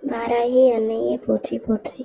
வாராகி அன்னையே போற்றி போற்றி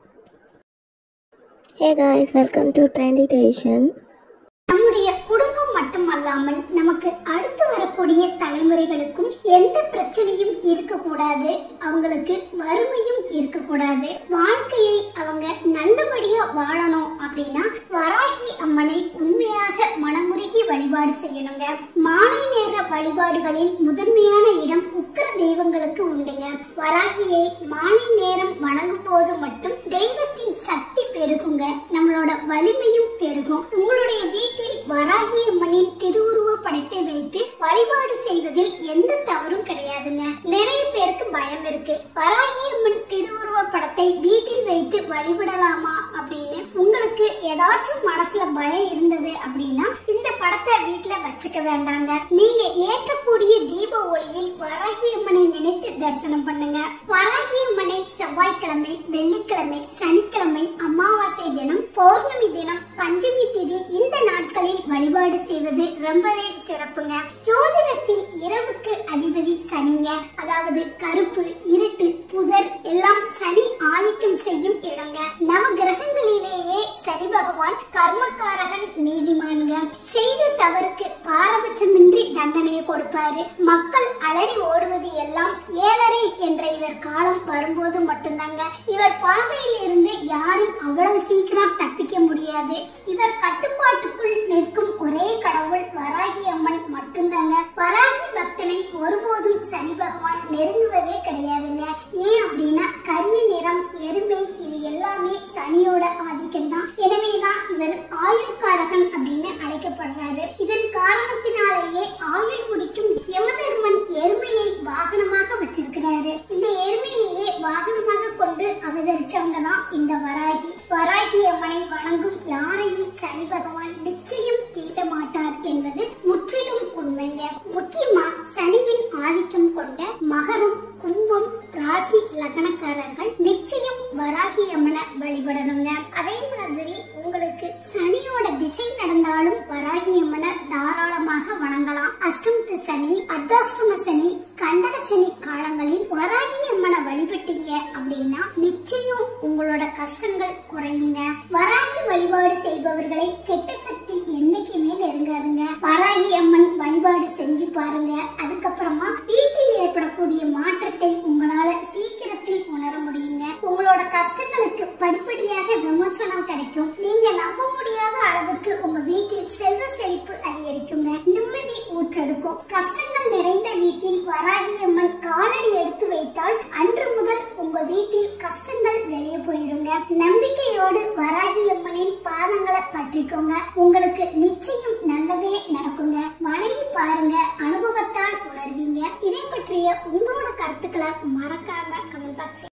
hey guys welcome to trendy delicious நம்முடைய குடும்பம் மட்டுமல்லாமல் நமக்கு அடுத்து வரக்கூடிய தலைமுறைகளுக்கும் எந்த பிரச்சனையும் இருக்கக்கூடாது அவங்களுக்கு வறுமையும் இருக்கக்கூடாது வாழ்க்கையை அவங்க நல்லபடியா வாழணும் அப்படின்னா வராகி அம்மனை உண்மையாக மனமுருகி வழிபாடு செய்யணுங்க மாலை நேர வழிபாடுகளில் முதன்மையான இடம் உக்கிர தெய்வங்களுக்கு உண்டுங்க வராகியை மாலை நேரம் வணங்கும் போது மட்டும் தெய்வத்தின் சக்தி பெருகுங்க நம்மளோட வலிமையும் பெருகும் உங்களுடைய வீட்டில் வராகி அம்மனின் திருவுருவ படத்தை வைத்து வழிபாடு செய்வதில் எந்த தவறும் கிடையாதுங்க நிறைய பேருக்கு பயம் இருக்கு வராகி அம்மன் திருவுருவ படத்தை வீட்டில் வைத்து வழிபடலாமா அப்படின்னு உங்களுக்கு ஏதாச்சும் மனசுல பயம் இருந்தது அப்படின்னா இந்த படத்தை வீட்டுல வச்சுக்க வேண்டாங்க நீங்க ஏற்றக்கூடிய தீப ஒளியில் வராகி அம்மனை நினைத்து தரிசனம் பண்ணுங்க வராகி அம்மனை செவ்வாய்க்கிழமை வெள்ளிக்கிழமை சனிக்கிழமை அமாவாசை தினம் பௌர்ணமி தினம் பஞ்சமி திதி இந்த நாட்களில் வழிபாடு செய்வது ரொம்பவே சிறப்புங்க ஜோதிடத்தில் இரவுக்கு அதிபதி சனிங்க அதாவது கருப்பு இருட்டு புதர் எல்லாம் சனி ஆதிக்கம் செய்யும் இடங்க நவ கிரகங்களிலேயே சனி பகவான் கர்மக்காரகன் நீதிமான்க செய்த தவறுக்கு பாரபட்சமின்றி தண்டனையை கொடுப்பாரு மக்கள் அலறி ஓடுவது எல்லாம் ஏழரை என்ற இவர் காலம் வரும்போது மட்டும்தாங்க இவர் பார்வையில் இருந்து யாரும் அவ்வளவு சீக்கிரம் தப்பிக்க முடியாது இவர் கட்டுப்பாட்டுக்குள் நிற்கும் ஒரே கடவுள் வராகி அம்மன் மட்டும்தாங்க வராகி பக்தனை ஒருபோதும் சனி பகவான் நெருங்குவதே கிடையாதுங்க ஏன் அப்படின்னா கரிய நிறம் எருமை இது எல்லாமே சனியோட ஆதிக்கம் தான் எனவேதான் இவர் ஆயுள்காரகன் அப்படின்னு அழைக்கப்படுறாரு இதன் காரணத்தினாலேயே ஆயுள் முடிக்கும் யமதர்மன் எருமையை வாகனமாக வச்சிருக்கிறாரு இந்த எருமையையே வாகனமாக கொண்டு அவதரிச்சவங்க தான் இந்த வராகி வராகி அம்மனை வணங்கும் யாரையும் சனி பகவான் நிச்சயம் தீட்ட மாட்டார் என்பது முற்றிலும் உண்மைங்க முக்கியமா சனியின் ஆதிக்கம் கொண்ட மகரம் கும்பம் ராசி லக்னக்காரர்கள் நிச்சயம் வராகி அம்மனை வழிபடணுங்க அதே மாதிரி உங்களுக்கு சனியோட திசை நடந்தாலும் வராகி அம்மனை தாராளமாக வணங்கலாம் அஷ்டமத்து சனி அர்த்தாஷ்டம சனி கண்டக சனி காலங்களில் வராகி அம்மனை வழிபட்டீங்க அப்படின்னா நிச்சயம் உங்களோட கஷ்டங்கள் குறையுங்க வராகி வழிபாடு செய்பவர்களை கெட்ட சக்தி என்னைக்குமே நெருங்காதுங்க வராகி அம்மன் வழிபாடு செஞ்சு பாருங்க அதுக்கப்புறமா வீட்டில் ஏற்படக்கூடிய மாற்றத்தை உங்களால சீக்கிரத்தில் உணர முடியுங்க உங்களோட கஷ்டங்களுக்கு படிப்படியாக விமோசனம் கிடைக்கும் நீங்க நம்ப முடியாத அளவுக்கு உங்க வீட்டில் செல்வ செழிப்பு அதிகரிக்குங்க நிம்மதி ஊற்றெடுக்கும் கஷ்டங்கள் நிறைந்த வீட்டில் வராகி அம்மன் காலடி எடுத்து வைத்தால் அன்று முதல் உங்க வீட்டில் கஷ்டங்கள் வெளியே போயிருங்க நம்பிக்கையோடு வராகி அம்மனின் பாதங்களை பற்றிக்கோங்க உங்களுக்கு நிச்சயம் நல்லதே நடக்குங்க வணங்கி பாருங்க அனுபவத்தால் உணர்வீங்க இதை பற்றிய உங்களோட கருத்துக்களை மறக்காம கமெண்ட் பாக்ஸ்